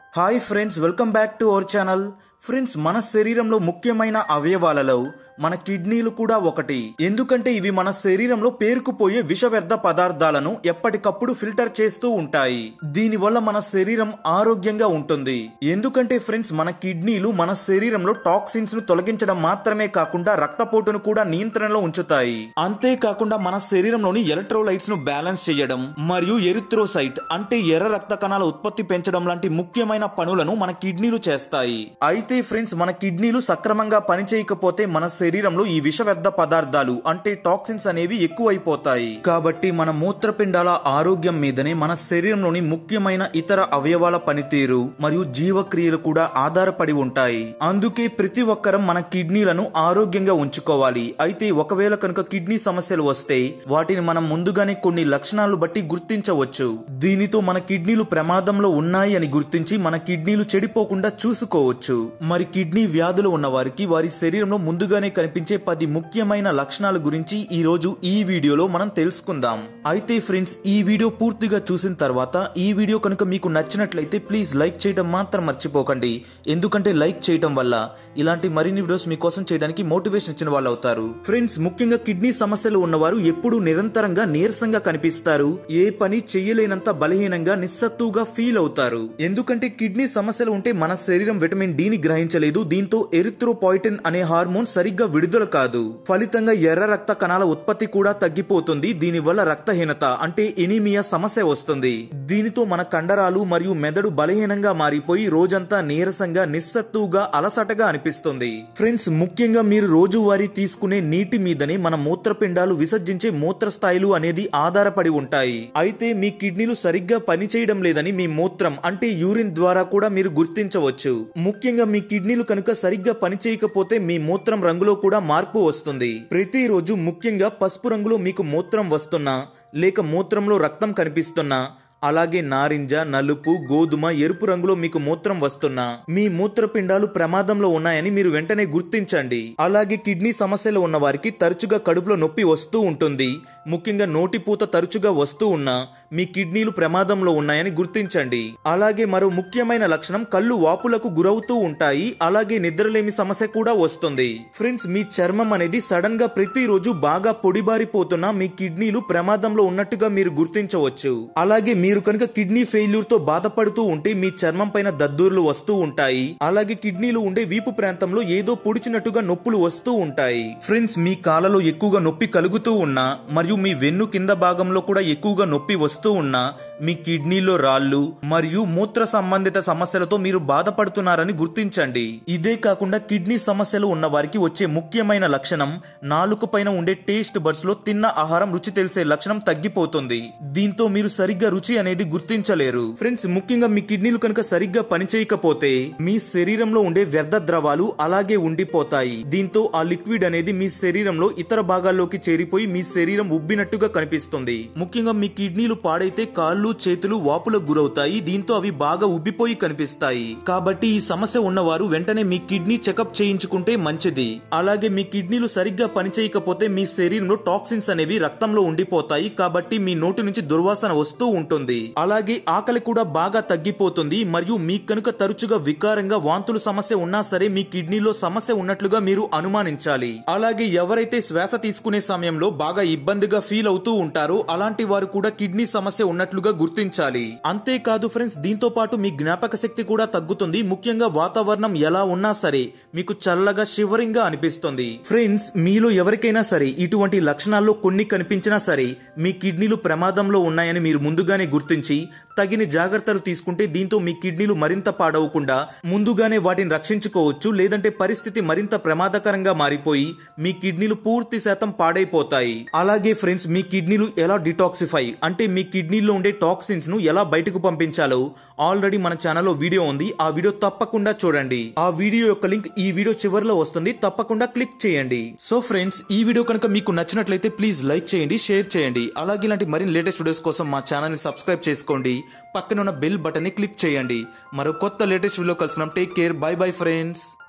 hi friends welcome back to our channel friends మన శరీరంలో ముఖ్యమైన అవయవాలలో మన కిడ్నీలు కూడా ఒకటి ఎందుకంటే ఇవి మన శరీరంలో పేరుకుపోయే విష వ్యర్థ పదార్థాలను ఎప్పటికప్పుడు ఫిల్టర్ చేస్తూ ఉంటాయి దీనివల్ల మన శరీరం ఆరోగ్యంగా ఉంటుంది ఎందుకంటే ఫ్రెండ్స్ మన కిడ్నీలు మన శరీరంలో టాక్సిన్స్ ను తొలగించడం మాత్రమే కాకుండా రక్తపోటును కూడా నియంత్రణలో ఉంచుతాయి అంతేకాకుండా మన శరీరంలోని ఎలక్ట్రోలైట్స్ ను బ్యాలెన్స్ చేయడం మరియు ఎరిథ్రోసైట్ అంటే ఎర్ర రక్త కణాల ఉత్పత్తి పెంచడం లాంటి ముఖ్యమైన పనులను మన కిడ్నీలు చేస్తాయి అయితే ఫ్రెండ్స్ మన కిడ్నీలు సక్రమంగా పనిచేయకపోతే మన శరీరంలో ఈ విష వ్యర్థ పదార్థాలు అంటే టాక్సిన్స్ అనేవి ఎక్కువైపోతాయి కాబట్టి మన మూత్రపిండాల ఆరోగ్యం మీదనే మన శరీరంలోని ముఖ్యమైన ఇతర అవయవాల పనితీరు మరియు జీవక్రియలు కూడా ఆధారపడి ఉంటాయి అందుకే ప్రతి ఒక్కరం మన కిడ్నీలను ఆరోగ్యంగా ఉంచుకోవాలి అయితే ఒకవేళ కనుక కిడ్నీ సమస్యలు వస్తే వాటిని మనం ముందుగానే కొన్ని లక్షణాలు బట్టి గుర్తించవచ్చు దీనితో మన కిడ్నీలు ప్రమాదంలో ఉన్నాయి అని గుర్తించి మన కిడ్నీలు చెడిపోకుండా చూసుకోవచ్చు మరి కిడ్నీ వ్యాధులు ఉన్న వారికి వారి శరీరంలో ముందుగానే కనిపించే పది ముఖ్యమైన లక్షణాల గురించి ఈ రోజు ఈ వీడియోలో మనం తెలుసుకుందాం అయితే ఫ్రెండ్స్ ఈ వీడియో పూర్తిగా చూసిన తర్వాత ఈ వీడియో కనుక మీకు నచ్చినట్లయితే ప్లీజ్ లైక్ చేయడం మాత్రం మర్చిపోకండి ఎందుకంటే లైక్ చేయడం వల్ల ఇలాంటి మరిన్ని వీడియోస్ మీకోసం చేయడానికి మోటివేషన్ ఇచ్చిన వాళ్ళు అవుతారు ఫ్రెండ్స్ ముఖ్యంగా కిడ్నీ సమస్యలు ఉన్నవారు ఎప్పుడూ నిరంతరంగా నీరసంగా కనిపిస్తారు ఏ పని చెయ్యలేనంత బలహీనంగా నిస్సత్తుగా ఫీల్ అవుతారు ఎందుకంటే కిడ్నీ సమస్యలు ఉంటే మన శరీరం విటమిన్ డి ని గ్రహించలేదు దీంతో ఎరిథ్రోపాయిటిన్ అనే హార్మోన్ సరిగ్గా విడుదల కాదు ఫలితంగా ఎర్ర రక్త కణాల ఉత్పత్తి కూడా తగ్గిపోతుంది దీనివల్ల రక్తహీనత అంటే ఎనీమియా సమస్య వస్తుంది దీనితో మన కండరాలు మరియు మెదడు బలహీనంగా మారిపోయి రోజంతా నీరసంగా నిస్సత్తుగా అలసటగా అనిపిస్తుంది ఫ్రెండ్స్ ముఖ్యంగా మీరు రోజువారీ తీసుకునే నీటి మీదనే మన మూత్రపిండాలు విసర్జించే మూత్ర స్థాయిలు అనేది ఆధారపడి ఉంటాయి అయితే మీ కిడ్నీలు సరిగ్గా పనిచేయడం లేదని మీ మూత్రం అంటే యూరిన్ ద్వారా కూడా మీరు గుర్తించవచ్చు ముఖ్యంగా మీ కిడ్నీలు కనుక సరిగ్గా పనిచేయకపోతే మీ మూత్రం రంగులో కూడా మార్పు వస్తుంది ప్రతిరోజు ముఖ్యంగా పసుపు రంగులో మీకు మూత్రం వస్తున్నా లేక మూత్రంలో రక్తం కనిపిస్తున్నా అలాగే నారింజ నలుపు గోధుమ ఎరుపు రంగులో మీకు మూత్రం వస్తున్నా మీ మూత్రపిండాలు ప్రమాదంలో ఉన్నాయని మీరు వెంటనే గుర్తించండి అలాగే కిడ్నీ సమస్యలు ఉన్న వారికి తరచుగా కడుపులో నొప్పి వస్తూ ఉంటుంది ముఖ్యంగా నోటిపూత తరచుగా వస్తూ ఉన్నా మీ కిడ్నీలు ప్రమాదంలో ఉన్నాయని గుర్తించండి అలాగే మరో ముఖ్యమైన లక్షణం కళ్ళు వాపులకు గురవుతూ ఉంటాయి అలాగే నిద్రలేమి సమస్య కూడా వస్తుంది ఫ్రెండ్స్ మీ చర్మం అనేది సడన్ గా ప్రతిరోజు బాగా పొడిబారిపోతున్నా మీ కిడ్నీలు ప్రమాదంలో ఉన్నట్టుగా మీరు గుర్తించవచ్చు అలాగే మీరు కనుక కిడ్నీ ఫెయిల్యూర్ తో బాధపడుతూ ఉంటే మీ చర్మం పైన దద్దూర్లు వస్తూ ఉంటాయి అలాగే కిడ్నీలు ఉండే వీపు ప్రాంతంలో ఏదో పొడిచినట్టుగా నొప్పులు వస్తూ ఉంటాయి ఫ్రెండ్స్ మీ కాలలో ఎక్కువగా నొప్పి కలుగుతూ ఉన్నా మరియు మీ వెన్ను కింద భాగంలో కూడా ఎక్కువగా నొప్పి వస్తూ ఉన్నా మీ కిడ్నీలో రాళ్ళు మరియు మూత్ర సంబంధిత సమస్యలతో మీరు బాధపడుతున్నారని గుర్తించండి ఇదే కాకుండా కిడ్నీ సమస్యలు ఉన్న వారికి వచ్చే ముఖ్యమైన లక్షణం నాలుక పైన ఉండే టేస్ట్ బడ్స్ లో తిన్న ఆహారం రుచి తెలిసే లక్షణం తగ్గిపోతుంది దీంతో మీరు సరిగ్గా రుచి అనేది గుర్తించలేరు ఫ్రెండ్స్ ముఖ్యంగా మీ కిడ్నీలు కనుక సరిగ్గా పనిచేయకపోతే మీ శరీరంలో ఉండే వ్యర్థ ద్రవాలు అలాగే ఉండిపోతాయి దీంతో ఆ లిక్విడ్ అనేది మీ శరీరంలో ఇతర భాగాల్లోకి చేరిపోయి మీ శరీరం ఉబ్బినట్టుగా కనిపిస్తుంది ముఖ్యంగా మీ కిడ్నీలు పాడైతే కాళ్ళు చేతులు వాపులకు గురవుతాయి దీంతో అవి బాగా ఉబ్బిపోయి కనిపిస్తాయి కాబట్టి ఈ సమస్య ఉన్నవారు వెంటనే మీ కిడ్నీ చెకప్ చేయించుకుంటే మంచిది అలాగే మీ కిడ్నీలు సరిగ్గా పనిచేయకపోతే మీ శరీరంలో టాక్సిన్స్ అనేవి రక్తంలో ఉండిపోతాయి కాబట్టి మీ నోటి నుంచి దుర్వాసన వస్తూ ఉంటుంది అలాగే ఆకలి కూడా బాగా తగ్గిపోతుంది మరియు మీకు కనుక తరచుగా వికారంగా వాంతులు సమస్య ఉన్నా సరే మీ కిడ్నీలో సమస్య ఉన్నట్లుగా మీరు అనుమానించాలి అలాగే ఎవరైతే శ్వాస తీసుకునే సమయంలో బాగా ఇబ్బందిగా ఫీల్ అవుతూ ఉంటారో అలాంటి వారు కూడా కిడ్నీ సమస్య ఉన్నట్లుగా గుర్తించాలి అంతేకాదు ఫ్రెండ్స్ దీంతో పాటు మీ జ్ఞాపక శక్తి కూడా తగ్గుతుంది ముఖ్యంగా వాతావరణం ఎలా ఉన్నా సరే మీకు చల్లగా షివరింగ్ గా అనిపిస్తుంది ఫ్రెండ్స్ మీలో ఎవరికైనా సరే ఇటువంటి లక్షణాల్లో కొన్ని కనిపించినా సరే మీ కిడ్నీలు ప్రమాదంలో ఉన్నాయని మీరు ముందుగానే గుర్తించి తగిన జాగ్రత్తలు తీసుకుంటే దీంతో మీ కిడ్నీలు మరింత పాడవకుండా ముందుగానే వాటిని రక్షించుకోవచ్చు లేదంటే పరిస్థితి మరింత ప్రమాదకరంగా మారిపోయి మీ కిడ్నీలు పూర్తి శాతం పాడైపోతాయి అలాగే ఫ్రెండ్స్ మీ కిడ్నీలు ఎలా డిటాక్సిఫై అంటే మీ కిడ్నీలో ఉండే టాక్సిన్స్ ను ఎలా బయటకు పంపించాలో ఆల్రెడీ మన ఛానల్లో వీడియో ఉంది ఆ వీడియో తప్పకుండా చూడండి ఆ వీడియో యొక్క లింక్ ఈ వీడియో చివరిలో వస్తుంది తప్పకుండా క్లిక్ చేయండి సో ఫ్రెండ్స్ ఈ వీడియో కనుక మీకు నచ్చినట్లయితే ప్లీజ్ లైక్ చేయండి షేర్ చేయండి అలాగే ఇలాంటి మరిన్ని లేటెస్ట్ వీడియోస్ కోసం మా ఛానల్ ని సబ్స్క్రైబ్ చేసుకోండి పక్కన ఉన్న బెల్ బటన్ ని క్లిక్ చేయండి మరో కొత్త లేటెస్ట్ వీడియో కలిసినాం take care bye bye friends